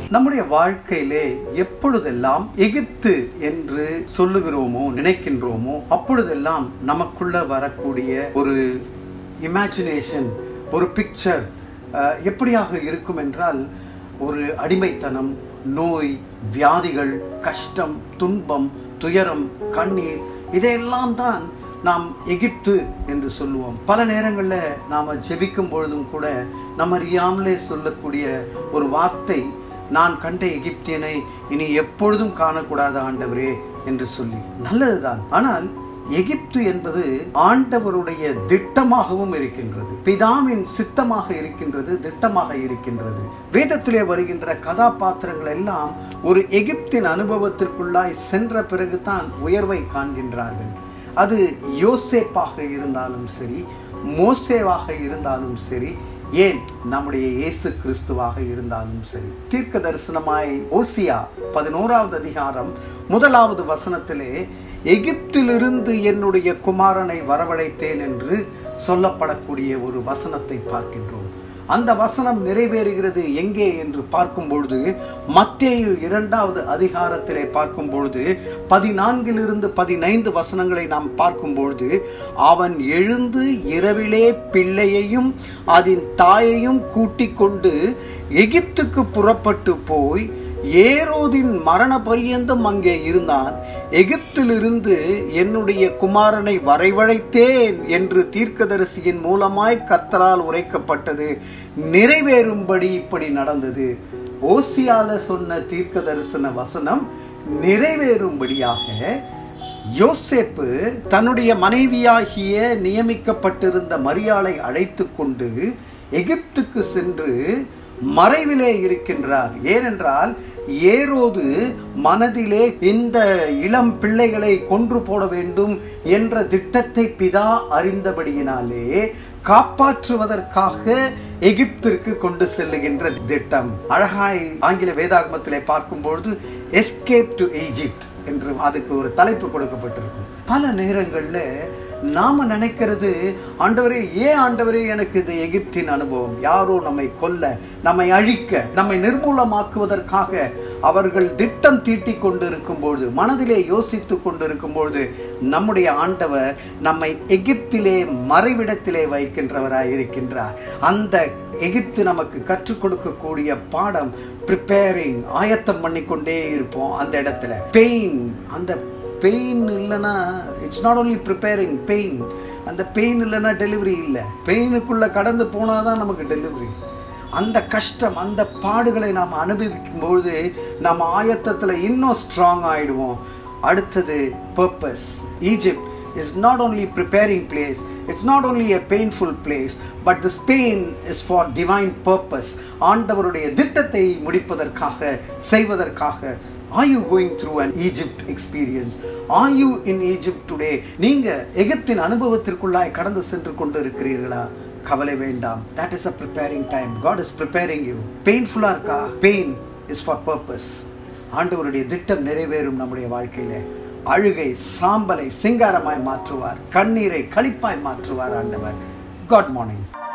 நம்முடைய வாழ்க்கையிலே எப்பொழுதெல்லாம் எகிப்து என்று சொல்லுகிறோமோ நினைக்கின்றோமோ அப்பொழுதெல்லாம் நமக்குள்ள வரக்கூடிய ஒரு இமேஜினேஷன் ஒரு பிக்சர் எப்படியாக இருக்கும் என்றால் ஒரு அடிமைத்தனம் நோய் வியாதிகள் கஷ்டம் துன்பம் துயரம் கண்ணீர் இதையெல்லாம் தான் நாம் எகிப்து என்று சொல்லுவோம் பல நேரங்களில் நாம் ஜெபிக்கும் பொழுதும் கூட நம்ம அறியாமலே சொல்லக்கூடிய ஒரு வார்த்தை நான் கண்ட எகிப்தியனை இனி எப்பொழுதும் காணக்கூடாத ஆண்டவரே என்று சொல்லி நல்லதுதான் ஆனால் எகிப்து என்பது ஆண்டவருடைய திட்டமாகவும் இருக்கின்றது பிதாவின் சித்தமாக இருக்கின்றது திட்டமாக இருக்கின்றது வேதத்திலே வருகின்ற கதாபாத்திரங்கள் எல்லாம் ஒரு எகிப்தின் அனுபவத்திற்குள்ளாய் சென்ற பிறகுதான் உயர்வை காண்கின்றார்கள் அது யோசேப்பாக இருந்தாலும் சரி மோசேவாக இருந்தாலும் சரி ஏன் நம்முடைய இயேசு கிறிஸ்துவாக இருந்தாலும் சரி தீர்க்க தரிசனமாய் ஓசியா பதினோராவது அதிகாரம் முதலாவது வசனத்திலே எகிப்திலிருந்து என்னுடைய குமாரனை வரவழைத்தேன் என்று சொல்லப்படக்கூடிய ஒரு வசனத்தை பார்க்கின்றோம் அந்த வசனம் நிறைவேறுகிறது எங்கே என்று பார்க்கும் பொழுது மத்தேயு இரண்டாவது அதிகாரத்திலே பார்க்கும் பொழுது பதினான்கிலிருந்து பதினைந்து வசனங்களை நாம் பார்க்கும் பொழுது அவன் எழுந்து இரவிலே பிள்ளையையும் அதன் தாயையும் கூட்டிக் கொண்டு எகிப்துக்கு புறப்பட்டு போய் ஏரோதின் மரண பரியந்தம் அங்கே இருந்தான் எகிப்திலிருந்து என்னுடைய குமாரனை வரைவழைத்தேன் என்று தீர்க்கதரிசியின் மூலமாய் கர்த்தரால் உரைக்கப்பட்டது நிறைவேறும்படி இப்படி நடந்தது ஓசியால சொன்ன தீர்க்க தரிசன வசனம் நிறைவேறும்படியாக யோசேப்பு தன்னுடைய மனைவியாகிய நியமிக்கப்பட்டிருந்த மரியாளை அழைத்து கொண்டு எகிப்துக்கு சென்று மறைவிலே இருக்கின்றார் ஏனென்றால் ஏரோது மனதிலே இந்த இளம் பிள்ளைகளை கொன்று போட வேண்டும் என்ற திட்டத்தை பிதா அறிந்தபடியினாலே காப்பாற்றுவதற்காக எகிப்திற்கு கொண்டு செல்லுகின்ற திட்டம் அழகாய் ஆங்கில வேதாகமத்திலே பார்க்கும்பொழுது எஸ்கேப் டு ஈஜிப்ட் என்று அதுக்கு ஒரு தலைப்பு கொடுக்கப்பட்டிருக்கும் பல நேரங்களில் நாம நினைக்கிறது ஆண்டவரே ஏன் ஆண்டவரே எனக்கு இந்த எகிப்தின் அனுபவம் யாரோ நம்மை கொல்ல நம்மை அழிக்க நம்மை நிர்மூலமாக்குவதற்காக அவர்கள் திட்டம் தீட்டி கொண்டு இருக்கும்பொழுது மனதிலே யோசித்து கொண்டு இருக்கும்பொழுது நம்முடைய ஆண்டவர் நம்மை எகிப்திலே மறைவிடத்திலே வைக்கின்றவராய் இருக்கின்றார் அந்த எகிப்து நமக்கு கற்றுக் கொடுக்கக்கூடிய பாடம் ப்ரிப்பேரிங் ஆயத்தம் பண்ணிக்கொண்டே இருப்போம் அந்த இடத்துல பெயின் அந்த பெயின் இல்லைன்னா it's not only preparing pain அந்த பெயின் இல்லைன்னா டெலிவரி இல்லை பெயினுக்குள்ளே கடந்து போனால் தான் நமக்கு டெலிவரி அந்த கஷ்டம் அந்த பாடுகளை நாம் அனுபவிக்கும் பொழுது நம்ம ஆயத்தத்தில் இன்னும் ஸ்ட்ராங் ஆகிடுவோம் அடுத்தது purpose Egypt is not only preparing place it's not only a painful place but this pain is for divine purpose ஆண்டவருடைய திட்டத்தை முடிப்பதற்காக செய்வதற்காக are you going through an egypt experience are you in egypt today நீங்க எகிப்தின் அனுபவத்திற்குள்ளாய் கடந்து சென்று கொண்டு இருக்கிறீர்களா கவலை வேண்டாம் that is a preparing time god is preparing you பெயின்ஃபுல்லா இருக்கா பெயின் is for purpose ஆண்டவருடைய திட்டம் நிறைவேறும் நம்முடைய வாழ்க்கையிலே அழுகை சாம்பலை சிங்காரமாய் மாற்றுவார் கண்ணீரை களிப்பாய் மாற்றுவார் ஆண்டவர் காட் மார்னிங்